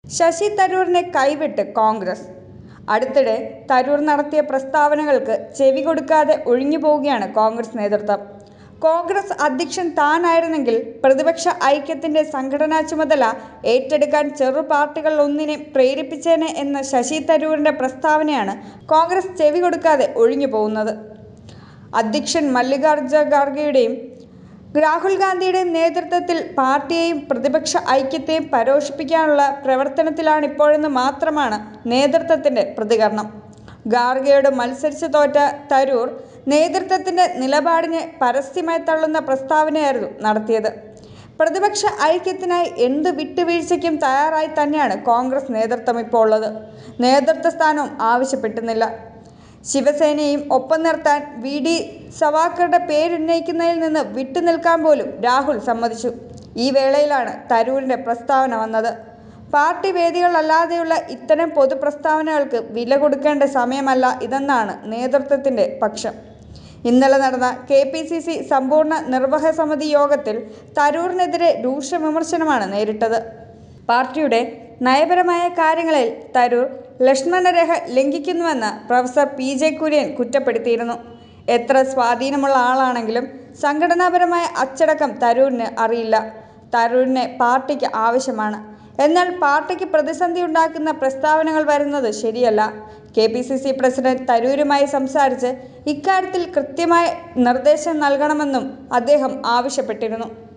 ശശി തരൂരിനെ കൈവിട്ട് കോൺഗ്രസ് അടുത്തിടെ തരൂർ നടത്തിയ പ്രസ്താവനകൾക്ക് ചെവി കൊടുക്കാതെ ഒഴിഞ്ഞു പോവുകയാണ് കോൺഗ്രസ് നേതൃത്വം കോൺഗ്രസ് അധ്യക്ഷൻ താനായിരുന്നെങ്കിൽ പ്രതിപക്ഷ ഐക്യത്തിന്റെ സംഘടനാ ചുമതല ഏറ്റെടുക്കാൻ ചെറു പാർട്ടികളിലൊന്നിനെ പ്രേരിപ്പിച്ചേനെ എന്ന ശശി തരൂരിന്റെ പ്രസ്താവനയാണ് കോൺഗ്രസ് ചെവി കൊടുക്കാതെ ഒഴിഞ്ഞു പോകുന്നത് അധ്യക്ഷൻ മല്ലികാർജ്ജുന ഖാർഗെയുടെയും രാഹുൽ ഗാന്ധിയുടെയും നേതൃത്വത്തിൽ പാർട്ടിയെയും പ്രതിപക്ഷ ഐക്യത്തെയും പരോഷിപ്പിക്കാനുള്ള പ്രവർത്തനത്തിലാണിപ്പോഴെന്ന് മാത്രമാണ് നേതൃത്വത്തിന്റെ പ്രതികരണം ഖാർഗെയോട് മത്സരിച്ച് തോറ്റ തരൂർ നേതൃത്വത്തിന്റെ നിലപാടിനെ പരസ്യമായി തള്ളുന്ന പ്രസ്താവനയായിരുന്നു നടത്തിയത് പ്രതിപക്ഷ ഐക്യത്തിനായി എന്ത് വിട്ടുവീഴ്ചയ്ക്കും തയ്യാറായി തന്നെയാണ് കോൺഗ്രസ് നേതൃത്വം ഇപ്പോൾ ഉള്ളത് നേതൃത്വ സ്ഥാനവും ആവശ്യപ്പെട്ടുന്നില്ല ശിവസേനയും ഒപ്പം നിർത്താൻ വി ഡി സവാക്കറുടെ പേരുന്നയിക്കുന്നതിൽ നിന്ന് വിട്ടുനിൽക്കാൻ പോലും രാഹുൽ സമ്മതിച്ചു ഈ വേളയിലാണ് തരൂരിന്റെ പ്രസ്താവന വന്നത് പാർട്ടി വേദികളല്ലാതെയുള്ള ഇത്തരം പൊതുപ്രസ്താവനകൾക്ക് വില കൊടുക്കേണ്ട സമയമല്ല ഇതെന്നാണ് നേതൃത്വത്തിന്റെ പക്ഷം ഇന്നലെ നടന്ന കെ പി സി സി സമ്പൂർണ്ണ നിർവാഹക സമിതി യോഗത്തിൽ തരൂരിനെതിരെ രൂക്ഷ വിമർശനമാണ് നേരിട്ടത് പാർട്ടിയുടെ നയപരമായ കാര്യങ്ങളിൽ തരൂർ ലക്ഷ്മണരേഖ ലംഘിക്കുന്നുവെന്ന് പ്രൊഫസർ പി ജെ കുര്യൻ കുറ്റപ്പെടുത്തിയിരുന്നു എത്ര സ്വാധീനമുള്ള ആളാണെങ്കിലും സംഘടനാപരമായ അച്ചടക്കം തരൂരിന് അറിയില്ല തരൂരിനെ പാർട്ടിക്ക് ആവശ്യമാണ് എന്നാൽ പാർട്ടിക്ക് പ്രതിസന്ധി ഉണ്ടാക്കുന്ന പ്രസ്താവനകൾ വരുന്നത് ശരിയല്ല K P C C president തരൂരുമായി സംസാരിച്ച് ഇക്കാര്യത്തിൽ കൃത്യമായ നിർദ്ദേശം നൽകണമെന്നും അദ്ദേഹം ആവശ്യപ്പെട്ടിരുന്നു